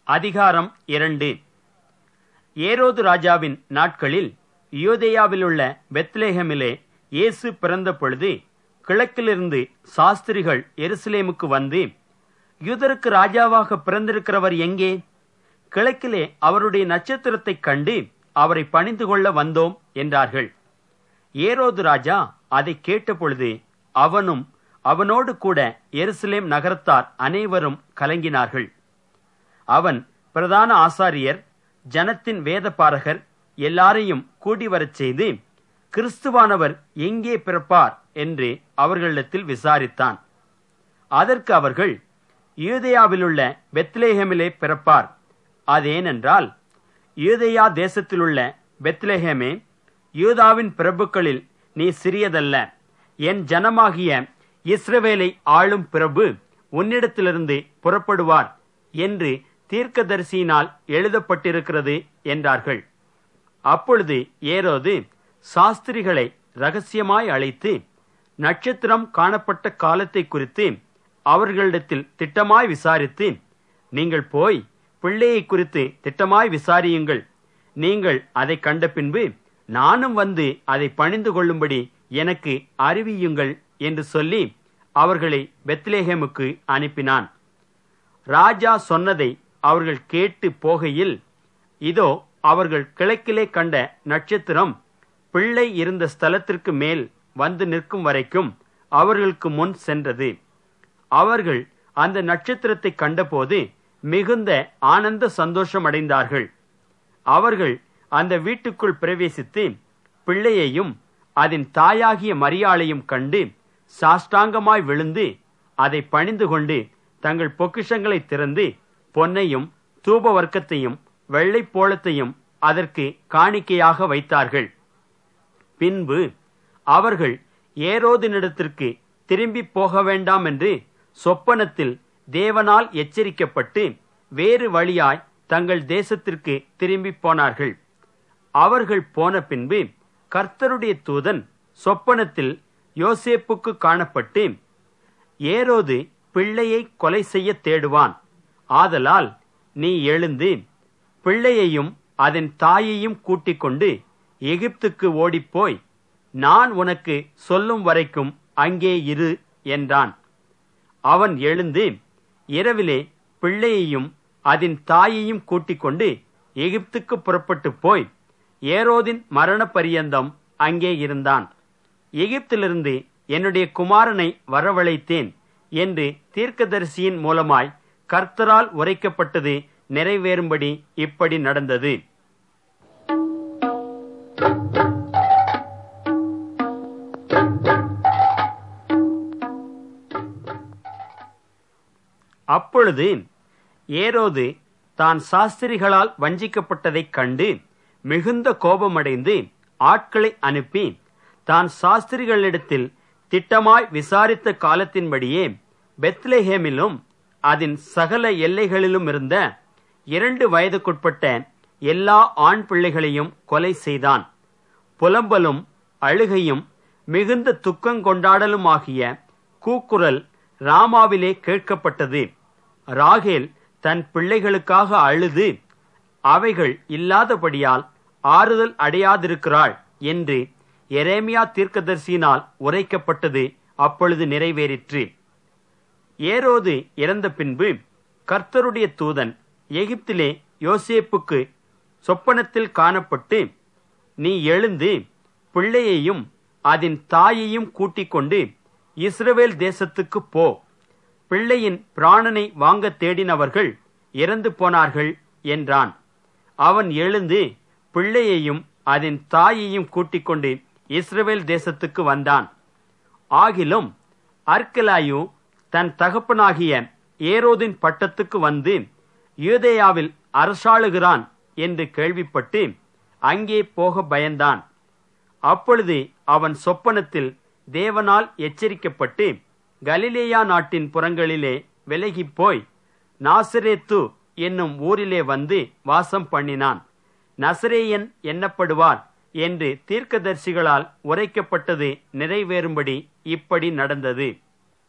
அதிகாரம் இரண்டு ஏரோது ராஜாவின் நாட்களில் யூதேயாவிலுள்ள பெத்லேஹமிலே இயேசு பிறந்த பொழுது கிழக்கிலிருந்து சாஸ்திரிகள் எருசலேமுக்கு வந்து யூதருக்கு ராஜாவாக பிறந்திருக்கிறவர் எங்கே கிழக்கிலே அவருடைய நட்சத்திரத்தைக் கண்டு அவரை பணிந்து கொள்ள வந்தோம் என்றார்கள் ஏரோது ராஜா அதை கேட்டபொழுது அவனும் அவனோடு கூட எருசலேம் நகரத்தார் அனைவரும் கலங்கினார்கள் அவன் பிரதான ஆசாரியர் ஜனத்தின் வேதபாரகர் எல்லாரையும் கூடி வரச் செய்து கிறிஸ்துவானவர் எங்கே பிறப்பார் என்று அவர்களிடத்தில் விசாரித்தான் அதற்கு அவர்கள் யூதேயாவிலுள்ள பெத்லேஹேமிலே பிறப்பார் அதேனென்றால் யூதேயா தேசத்திலுள்ள பெத்லேஹேமே யூதாவின் பிரபுக்களில் நீ சிறியதல்ல என் ஜனமாகிய இஸ்ரவேலை ஆளும் பிரபு உன்னிடத்திலிருந்து புறப்படுவார் என்று தீர்க்கதரிசியினால் எழுதப்பட்டிருக்கிறது என்றார்கள் அப்பொழுது ஏரோது சாஸ்திரிகளை ரகசியமாய் அழைத்து நட்சத்திரம் காணப்பட்ட காலத்தை குறித்து அவர்களிடத்தில் திட்டமாய் விசாரித்து நீங்கள் போய் பிள்ளையை குறித்து திட்டமாய் விசாரியுங்கள் நீங்கள் அதை கண்ட பின்பு நானும் வந்து அதை பணிந்து கொள்ளும்படி எனக்கு அறிவியுங்கள் என்று சொல்லி அவர்களை பெத்லேஹேமுக்கு அனுப்பினான் ராஜா சொன்னதை அவர்கள் கேட்டு போகையில் இதோ அவர்கள் கிழக்கிலே கண்ட நட்சத்திரம் பிள்ளை இருந்த ஸ்தலத்திற்கு மேல் வந்து நிற்கும் வரைக்கும் அவர்களுக்கு முன் சென்றது அவர்கள் அந்த நட்சத்திரத்தை கண்டபோது மிகுந்த ஆனந்த சந்தோஷம் அடைந்தார்கள் அவர்கள் அந்த வீட்டுக்குள் பிரவேசித்து பிள்ளையையும் அதன் தாயாகிய மரியாளையும் கண்டு சாஷ்டாங்கமாய் விழுந்து அதை பணிந்து கொண்டு தங்கள் பொக்கிஷங்களை திறந்து பொன்னையும் தூப வர்க்கத்தையும் வெள்ளை போளத்தையும் அதற்கு காணிக்கையாக வைத்தார்கள் பின்பு அவர்கள் ஏரோதினிடத்திற்கு திரும்பி போக வேண்டாம் என்று சொப்பனத்தில் தேவனால் எச்சரிக்கப்பட்டு வேறு வழியாய் தங்கள் தேசத்திற்கு திரும்பி போனார்கள் அவர்கள் போன பின்பு கர்த்தருடைய தூதன் சொப்பனத்தில் யோசேப்புக்கு காணப்பட்டு ஏரோது பிள்ளையை கொலை செய்ய தேடுவான் ஆதலால் நீ எழுந்து பிள்ளையையும் அதன் தாயையும் கூட்டிக் கொண்டு எகிப்துக்கு ஓடிப்போய் நான் உனக்கு சொல்லும் வரைக்கும் அங்கே இரு என்றான் அவன் எழுந்து இரவிலே பிள்ளையையும் அதன் தாயையும் கூட்டிக் கொண்டு எகிப்துக்கு புறப்பட்டு போய் ஏரோதின் மரண பரியந்தம் அங்கே இருந்தான் எகிப்திலிருந்து என்னுடைய குமாரனை வரவழைத்தேன் என்று தீர்க்கதரிசியின் மூலமாய் கர்த்தரால் உரைக்கப்பட்டது நிறைவேறும்படி இப்படி நடந்தது அப்பொழுது ஏரோது தான் சாஸ்திரிகளால் வஞ்சிக்கப்பட்டதைக் கண்டு மிகுந்த கோபமடைந்து ஆட்களை அனுப்பி தான் சாஸ்திரிகளிடத்தில் திட்டமாய் விசாரித்த காலத்தின்படியே பெத்லேஹேமிலும் அதன் சகல எல்லைகளிலும் இருந்த இரண்டு வயதுக்குட்பட்ட எல்லா ஆண் பிள்ளைகளையும் கொலை செய்தான் புலம்பலும் அழுகையும் மிகுந்த துக்கங்கொண்டாடலுமாகிய கூக்குரல் ராமாவிலே கேட்கப்பட்டது ராகேல் தன் பிள்ளைகளுக்காக அழுது அவைகள் இல்லாதபடியால் ஆறுதல் அடையாதிருக்கிறாள் என்று எரேமியா தீர்க்கதரிசியினால் உரைக்கப்பட்டது அப்பொழுது நிறைவேறிற்று ஏரோது இறந்த பின்பு கர்த்தருடைய தூதன் எகிப்திலே யோசேப்புக்கு சொப்பனத்தில் காணப்பட்டு நீ எழுந்து பிள்ளையையும் அதன் தாயையும் கூட்டிக் கொண்டு இஸ்ரவேல் தேசத்துக்கு போ பிள்ளையின் பிராணனை வாங்க தேடினவர்கள் இறந்து போனார்கள் என்றான் அவன் எழுந்து பிள்ளையையும் அதன் தாயையும் கூட்டிக் கொண்டு இஸ்ரவேல் தேசத்துக்கு வந்தான் ஆகிலும் அர்கலாயு தன் தகப்பனாகிய ஏரோதின் பட்டத்துக்கு வந்து யூதேயாவில் அரசாளுகிறான் என்று கேள்விப்பட்டு அங்கே போக பயந்தான் அப்பொழுது அவன் சொப்பனத்தில் தேவனால் எச்சரிக்கப்பட்டு கலிலேயா நாட்டின் புறங்களிலே விலகிப் போய் நாசரேத்து என்னும் ஊரிலே வந்து வாசம் பண்ணினான் நசரேயன் எண்ணப்படுவார் என்று தீர்க்கதரிசிகளால் உரைக்கப்பட்டது நிறைவேறும்படி இப்படி நடந்தது